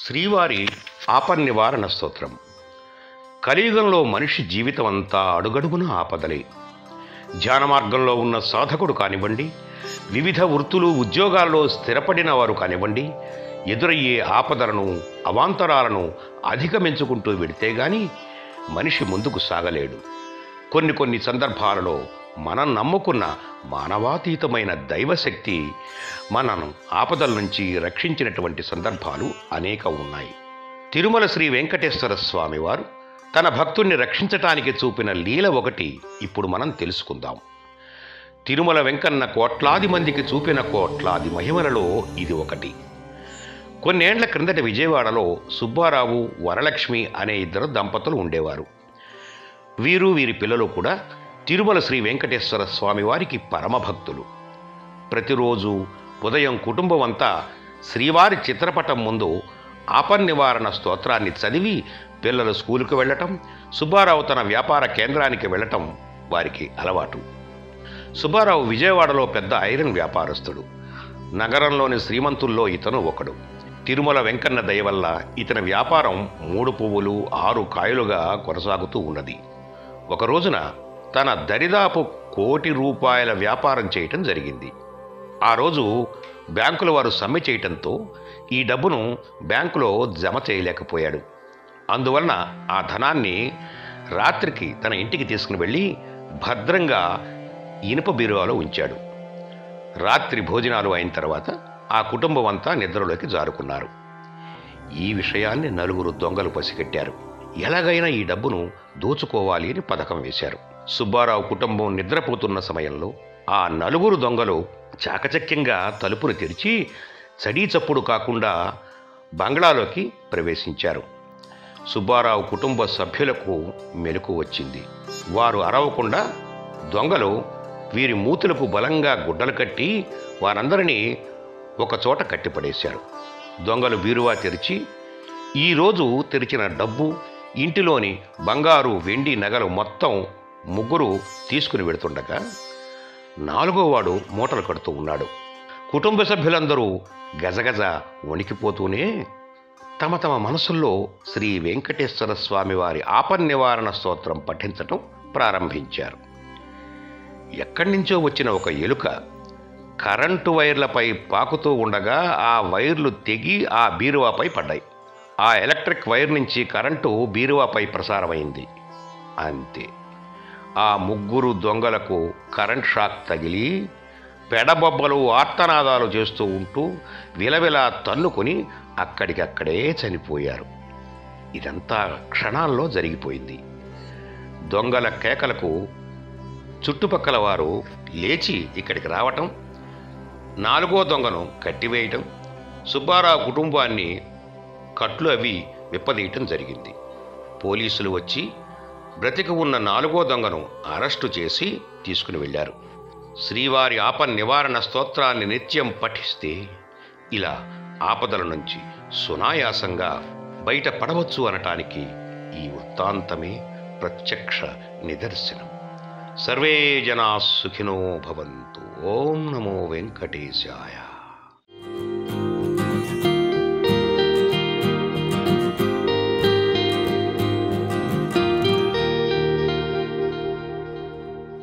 శ్రీవారి ఆపన్నివారణ స్తోత్రం కలియుగంలో మనిషి జీవితం అంతా అడుగడుగున ఆపదలే ధ్యాన మార్గంలో ఉన్న సాధకుడు కానివ్వండి వివిధ వృత్తులు ఉద్యోగాల్లో స్థిరపడిన వారు కానివ్వండి ఎదురయ్యే ఆపదలను అవాంతరాలను అధిగమించుకుంటూ వెడితే గాని మనిషి ముందుకు సాగలేడు కొన్ని కొన్ని సందర్భాలలో మనం నమ్ముకున్న మానవాతీతమైన దైవశక్తి మనను ఆపదల నుంచి రక్షించినటువంటి సందర్భాలు అనేక ఉన్నాయి తిరుమల శ్రీ వెంకటేశ్వర స్వామి వారు తన భక్తుణ్ణి రక్షించటానికి చూపిన లీల ఒకటి ఇప్పుడు మనం తెలుసుకుందాం తిరుమల వెంకన్న కోట్లాది మందికి చూపిన కోట్లాది మహిమలలో ఇది ఒకటి కొన్నేండ్ల క్రిందట విజయవాడలో సుబ్బారావు వరలక్ష్మి అనే ఇద్దరు దంపతులు ఉండేవారు వీరు వీరి పిల్లలు కూడా తిరుమల శ్రీ వెంకటేశ్వర స్వామి వారికి పరమభక్తులు ప్రతిరోజు ఉదయం కుటుంబం అంతా శ్రీవారి చిత్రపటం ముందు ఆపన్నివారణ స్తోత్రాన్ని చదివి పిల్లలు స్కూలుకు వెళ్ళటం సుబ్బారావు తన వ్యాపార కేంద్రానికి వెళ్ళటం వారికి అలవాటు సుబ్బారావు విజయవాడలో పెద్ద ఐరన్ వ్యాపారస్తుడు నగరంలోని శ్రీమంతుల్లో ఇతను ఒకడు తిరుమల వెంకన్న దయ వల్ల ఇతని వ్యాపారం మూడు పువ్వులు ఆరు కాయలుగా కొనసాగుతూ ఉన్నది ఒక రోజున తన దరిదాపు కోటి రూపాయల వ్యాపారం చేయటం జరిగింది ఆ రోజు బ్యాంకుల వారు సమ్మె చేయటంతో ఈ డబ్బును బ్యాంకులో జమ చేయలేకపోయాడు అందువలన ఆ ధనాన్ని రాత్రికి తన ఇంటికి తీసుకుని వెళ్ళి భద్రంగా ఇనుప బీరువాలో ఉంచాడు రాత్రి భోజనాలు అయిన తర్వాత ఆ కుటుంబం అంతా నిద్రలోకి జారుకున్నారు ఈ విషయాన్ని నలుగురు దొంగలు పసిగట్టారు ఎలాగైనా ఈ డబ్బును దోచుకోవాలి అని పథకం వేశారు సుబ్బారావు కుటుంబం నిద్రపోతున్న సమయంలో ఆ నలుగురు దొంగలు చాకచక్యంగా తలుపును తెరిచి చడీ చప్పుడు కాకుండా బంగ్లాలోకి ప్రవేశించారు సుబ్బారావు కుటుంబ సభ్యులకు మెలకు వచ్చింది వారు అరవకుండా దొంగలు వీరి మూతులకు బలంగా గుడ్డలు కట్టి వారందరినీ ఒకచోట కట్టిపడేశారు దొంగలు బీరువా తెరిచి ఈరోజు తెరిచిన డబ్బు ఇంటిలోని బంగారు వెండి నగలు మొత్తం ముగ్గురు తీసుకుని వెడుతుండగా నాలుగో వాడు మూటలు కడుతూ ఉన్నాడు కుటుంబ సభ్యులందరూ గజగజ వణికిపోతూనే తమ తమ మనసుల్లో శ్రీ వెంకటేశ్వర స్వామి వారి ఆపన్నివారణ స్తోత్రం పఠించటం ప్రారంభించారు ఎక్కడి నుంచో వచ్చిన ఒక ఎలుక కరెంటు వైర్లపై పాకుతూ ఉండగా ఆ వైర్లు తెగి ఆ బీరువాపై పడ్డాయి ఆ ఎలక్ట్రిక్ వైర్ నుంచి కరెంటు బీరువాపై ప్రసారమైంది అంతే ఆ ముగ్గురు దొంగలకు కరెంట్ షాక్ తగిలి పెడబొబ్బలు ఆర్తనాదాలు చేస్తూ ఉంటూ విలవిలా తన్నుకొని అక్కడికక్కడే చనిపోయారు ఇదంతా క్షణాల్లో జరిగిపోయింది దొంగల కేకలకు చుట్టుపక్కల వారు లేచి ఇక్కడికి రావటం నాలుగో దొంగను కట్టివేయటం సుబ్బారావు కుటుంబాన్ని కట్లు అవి విప్పదీయటం జరిగింది పోలీసులు వచ్చి బ్రతికి ఉన్న నాలుగో దొంగను అరెస్టు చేసి తీసుకుని వెళ్ళారు శ్రీవారి ఆపన్ నివారణ స్తోత్రాన్ని నిత్యం పఠిస్తే ఇలా ఆపదల నుంచి సునాయాసంగా బయట పడవచ్చు అనటానికి ఈ వృత్తాంతమే ప్రత్యక్ష నిదర్శనం సర్వే జనా సుఖినో భవంతు ఓం నమో వెంకటేశాయ